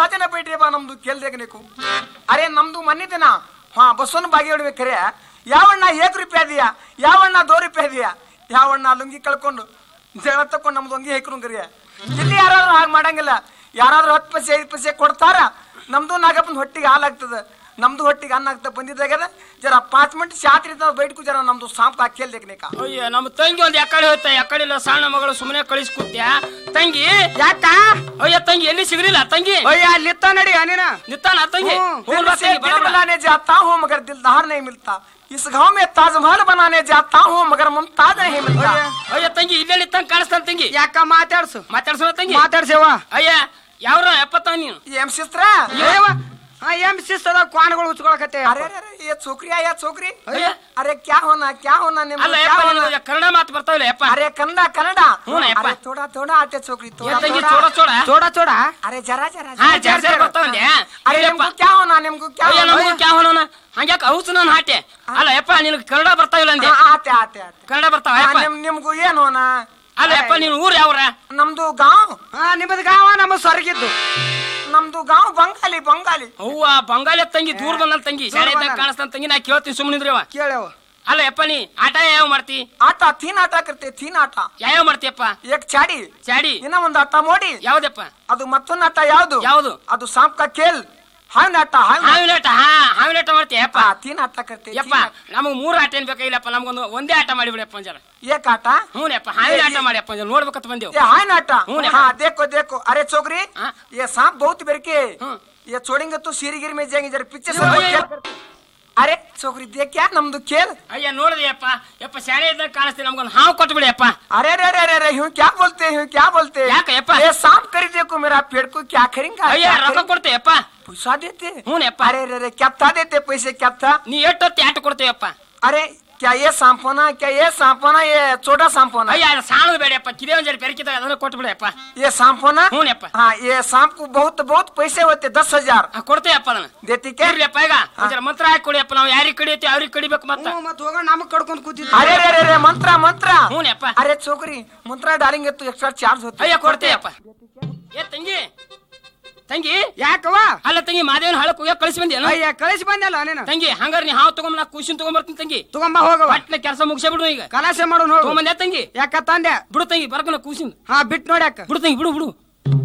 ಜನ ಬೇಡ್ರಿ ಬಾ ನಮ್ದು ಕೇಳ್ದೇಗ ನೀಕು ಅರೆ ನಮ್ದು ಮನ್ನಿದಿನ ಹಾ ಬಸ್ಸನ್ನು ಬಾಗಿ ಹೊಡ್ಬೇಕು ಖರೆ ಯಾವಣ್ಣ ಏಕ್ ರೂಪಾಯಿ ಅದೀಯ ಯಾವಣ್ಣ ದೋ ರೂಪಾಯಿ ಅದೀಯ ಯಾವಣ್ಣ ಲುಂಗಿ ಕಳ್ಕೊಂಡು ಜಗಳ ತಕೊಂಡು ನಮ್ದು ಅಂಗಿ ಹೇಕ್ರು ಕರಿಯ ಇಲ್ಲಿ ಯಾರಾದ್ರೂ ಹಾಗೆ ಮಾಡಂಗಿಲ್ಲ ಯಾರಾದ್ರೂ ಹತ್ತು ಪೈಸೆ ಐದು ಪೈಸೆ ಕೊಡ್ತಾರ ನಮ್ದು ನಾಗಪ್ಪನ ಹೊಟ್ಟಿಗೆ ಹಾಲಾಗ್ತದ ನಮ್ದು ಹೊಟ್ಟಿಗೆ ಅನ್ನ ಆಗ್ತದ ಬಂದಿದ್ದಾಗದ ಜರ ಪಾಂಚ್ ಮಿನಿಟ್ ಶಾತ್ರಿ ಬೈಟ್ಕು ಜರ ನಮ್ದು ಸಾಂಪ್ ಹಾಕಿ ಕೇಳ್ದೇಕ ನೀಕ ಅಯ್ಯ ನಮ್ಮ ತಂಗಿ ಒಂದ್ ಯಾಕಡೆ ಹೋಯ್ತ ಯಾಕಡೆ ಇಲ್ಲ ಸಣ್ಣ ಮಗಳು ಸುಮ್ಮನೆ ಕಳಿಸ್ ಕೂತ್ಯಾ ತಂಗಿ ಯಾಕ ಅಯ್ಯ ತಂಗಿ ಎಲ್ಲಿ ಸಿಗ್ಲಿಲ್ಲ ತಂಗಿ ಅಯ್ಯ ಅಲ್ಲಿತ್ತ ನಡಿ ನೀನ ನಿತ್ತಾನ ತಂಗಿ ಹ್ಮ್. ಹೋಗ್ಲ್ ಬಾ दिल से ತಂಗಿ, दिल ಬರೋಣ. बनाने जाता हूँ मगर दिलदार नहीं मिलता इस गांव में ताजमहल बनाने जाता हूँ मगर मुमताज नहीं मिलता ಅಯ್ಯ ತಂಗಿ ಇಲ್ಲೇ ನಿತ್ತಂಗ್ ಕಾಣಿಸ್ತಾನ ತಂಗಿ ಯಾಕ ಮಾತಾಡ್ಸು ಮಾತಾಡ್ಸೋ ತಂಗಿ ಮಾತಾಡ್ಸೇವ ಅಯ್ಯ ಯಾವ್ರ ಎಪ್ಪತ್ತ ನೀನು ये सिस्टर ಏವ ಹಾ ಎಂ ಶಿಸ್ತದ ಕ್ವಾನ್ಗಳು ಉಚ್ಕೊಳಕತ್ತೆ अरे अरे अरे ये छोकरी आया छोकरी अरे। अरे क्या होना क्या होना निम्न ಅಲ್ಲ क्या ಯಪ್ಪ होना ನಿನಗೆ ಕನ್ನಡ ಮಾತು ಬರ್ತಾವಿಲ್ಲ ಯಪ್ಪ अरे कन्नडा कन्नडा हूँ ना, यप्पा। अरे थोड़ा थोड़ा आटे छोकरी ಏ थोड़ा ತಂಗಿ थोड़ा ಚೋಡ ಚೋಡ ಚೋಡ ಚೋಡ अरे जरा जरा ಹಾ जरा, ಜಾರ್ जरा, ಜಾರ್ जरा। ಬರ್ತಾವಲ್ಲೆ अरे निम्को क्या होना निम्को क्या ಅಯ್ಯ होना ನಮಗೂ ಕ್ಯಾ ಹೋನೋನ ಹಂಗ್ಯಾಕ ಔಸ್ ನಾನು ಹಾಟೆ ಅಲ್ಲ ಯಪ್ಪ ನಿನಗೆ ಕನ್ನಡ ಬರ್ತಾವಿಲ್ಲ ಅಂದೆ हाँ, आते आते आते ಕನ್ನಡ ಬರ್ತಾವ हाँ, ಯಪ್ಪ निम निम्को ಏನ್ ಹೋನಾ ಅಲ್ಲ ಯಪ್ಪ ನೀನು ಊರ್ ಯಾವ್ರ ನಮ್ದು ಗಾಂವ್ ಹಾ ನಿಮ್ಮದ್ ಗಾವ ನಮ್ಮ ಸ್ವರ್ಗಿದ್ದು ನಮ್ದು ಗಾಂವ್ ಬಂಗಾಲಿ ಬಂಗಾಲಿ ಅವ್ವ ಬಂಗಾಲಿ ತಂಗಿ ದೂರ ಬಂದಲ್ ತಂಗಿ ದೂರ ಶಾಲೆ ಇದ್ದಾಗ ಬಂದಾಳ. ಕಾಣಿಸ್ತಾನ ತಂಗಿ ನಾ ಕೇಳ್ತೀನಿ ಸುಮ್ಮನಿದ್ರವ ಕೇಳವ ಅಲ್ಲ ಯಪ್ಪ ನೀ ಆಟ ಯಾವ ಮಾಡ್ತಿ ಆಟ ತೀನ್ ಆಟ ಕರ್ತೆ ತೀನ್ ಆಟ ಯಾವ್ಯಾವ ಮಾಡ್ತೀಯಪ್ಪ ಏಕ್ ಚಾಡಿ ಚಾಡಿ ಇನ್ನ ಒಂದು ಆಟ ಮೋಡಿ ಯಾವ್ದಪ್ಪ ಅದು ಮತ್ತೊಂದು ಆಟ ಯಾವ್ದು ಯಾವ್ದು ಅದು ಸಾಂಪ್ ಕಾ ಖೇಲ್ ಹಾವಿನ ಆಟ ಹಾವಿನ ಹಾವಿನ ಆಟ ಹಾ ಹಾವಿನ ಆಟ ಮಾಡ್ತೀಯ ಯಪ್ಪ ಹಾ, ತೀನ್ ಆಟ ಕರ್ತೆ ಯಪ್ಪ ನಮಗ್ ಮೂರ್ ಆಟ ಏನ್ ಬೇಕಾಗಿಲ್ಲಪ್ಪ ನಮ್ಗೊಂದು ಒಂದೇ ಆಟ ಮಾಡಿಬಿಡಪ್ಪ ಒಂಜರ ಏಕ್ ಆಟ ಹ್ಞೂ ಯಪ್ಪ ಹಾವಿನ ಆಟ ಮಾಡಿಯಪ್ಪ ಒಂಜರ ನೋಡ್ಬೇಕಂತ ಬಂದೇವು ये हाय नाटा हूँ ना। हाँ देखो देखो अरे छोकरी हाँ। ये सांप बहुत बेर के हम्म। ये छोड़ेंगे तो सीरी गिरी में जाएंगे जरा पीछे से यो, बहुत यो, खेल अरे छोकरी देख क्या नಮ್ದು खेल ಅಯ್ಯ ನೋಡಿದೆ ಯಪ್ಪ ಯಪ್ಪ ಶಾಲೆ ಇದ್ದಾಗ ಕಾಣಿಸ್ತೀನಿ ನಮ್ಗೊಂದು ಹಾವು ಕೊಟ್ಬಿಡಿ ಯಪ್ಪ अरे अरे अरे अरे अरे यूं क्या बोलते हैं क्या बोलते हैं ಯಾಕೆ ಯಪ್ಪ? ये सांप कर देखो मेरा पेड़ को क्या करेंगे ಅಯ್ಯ क्या ರೊಕ್ಕ करेंगे? ಕೊಡ್ತೆ ಯಪ್ಪ पैसा देते ಹ್ಞೂ ಯಪ್ಪ अरे अरे अरे क्या था देते पैसे क्या था ನೀ ಎಷ್ಟೊತ್ತಿ ಆಟ ಕೊಡ್ತೇವಪ್ಪ अरे क्या ये सांप होना क्या ये सांप होना ये छोटा सांप होना ಅಯ್ಯ ಅದು ಸಾಣದು ಬೇಡಪ್ಪ ಕಿದೆ ಒಂಜರ ಬೆರಕಿದಾಗ ಅದನ್ನ ಕೊಟ್ಬಿಡಪ್ಪ ये सांप होना हूँ ना, यप्पा। हाँ ये सांप को बहुत बहुत पैसे होते दस हजार ಕೊಡ್ತೇವಪ್ಪ ಅದನ್ನ देती क्या ಇರ್ಲಿಯಪ್ಪ ಈಗ ಒಂಜರ ಮಂತ್ರ ಹಾಕಿ ಕೊಡಿಯಪ್ಪ ನಾವು ಯಾರಿಗೆ ಕಡಿಯತ್ತೀವಿ ಅವ್ರಿಗೆ ಕಡಿಬೇಕು ಮತ್ತ ಹ್ಞೂ ಮತ್ ಹೋಗೋಣ ನಮಗ್ ಕಡ್ಕೊಂಡ್ ಕೂತಿದ್ವಿ अरे अरे अरे मंत्रा मंत्रा हूँ ना, यप्पा। अरे छोकरी मंत्रा डालेंगे तो एक्स्ट्रा चार्ज होते ಅಯ್ಯ ಕೊಡ್ತೇವಪ್ಪ ಏ ತಂಗಿ ತಂಗಿ ಯಾಕವ ಅಲ್ಲ ತಂಗಿ ಮಾದೇವನ ಹಳಕ್ ಹೋಗ್ಯಾಕ ಕಳಿಸಿ ಬಂದೇನು ಅಯ್ಯ ಕಳಿಸಿ ಬಂದಲ್ಲ ನೀನು ತಂಗಿ ಹಂಗಾರ ನೀ ಹಾವು ತಗೊಂಡ್ ನಾ ಖುಷಿನ್ ತಗೊಂಡ್ಬರ್ತೀನಿ ತಂಗಿ ತಗೊಂಬ ಹೋಗವ ಪಟ್ನ ಕೆಲಸ ಮುಗಿಸೇ ಬಿಡು ಈಗ ಕಲಾಸೆ ಮಾಡು ನೋಡು ತಗೊಂಬಂದೆ ತಂಗಿ ಯಾಕ ತಂದೆ ಬಿಡು ತಂಗಿ ಬರ್ಕನ ಕೂಸಿನ್ ಹಾ ಬಿಟ್ ನೋಡ್ಯಾಕ ಬಿಡು ತಂಗಿ ಬಿಡು ಬಿಡು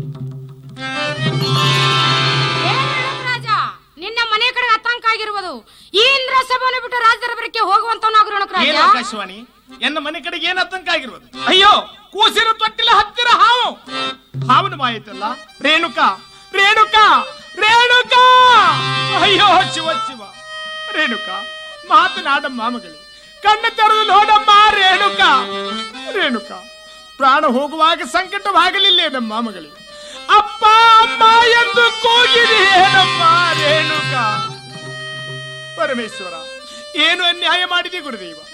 ಏ ರಾಜ ನಿನ್ನ ಮನೆ ಕಡೆ ಆತಂಕ ಆಗಿರುವುದು ಈ ಇಂದ್ರ ಸಭೆಯನ್ನು ಬಿಟ್ಟು ರಾಜ ದರ್ಬಾರಕ್ಕೆ ಹೋಗುವಂತವನಾಗು ರಾಜ ಏನು ಆಕಾಶವಾಣಿ ಎನ್ನ ಮನೆ ಕಡೆಗೆ ಏನ್ ಆತಂಕ ಆಗಿರ್ಬೋದು ಅಯ್ಯೋ ಕೂಸಿನ ತೊಟ್ಟಿಲ ಹತ್ತಿರ ಹಾವು ಹಾವನ ಮಾಯಿತಲ್ಲ ರೇಣುಕಾ ರೇಣುಕಾ ರೇಣುಕಾ ಅಯ್ಯೋ ಶಿವ ಶಿವ ರೇಣುಕಾ ಮಾತನಾಡಮ್ಮ ಮಗಳೇ ಕಣ್ಣು ತೆರೆದು ನೋಡಮ್ಮ ರೇಣುಕಾ ರೇಣುಕಾ ಪ್ರಾಣ ಹೋಗುವಾಗ ಸಂಕಟವಾಗಲಿಲ್ಲ ನಮ್ಮ ಮಗಳೇ ಅಪ್ಪ ಅಮ್ಮ ಎಂದು ಕೂಗಿದೆ ಏನಮ್ಮ ರೇಣುಕಾ ಪರಮೇಶ್ವರ ಏನು ಅನ್ಯಾಯ ಮಾಡಿದೆ ಗುರುದೇವ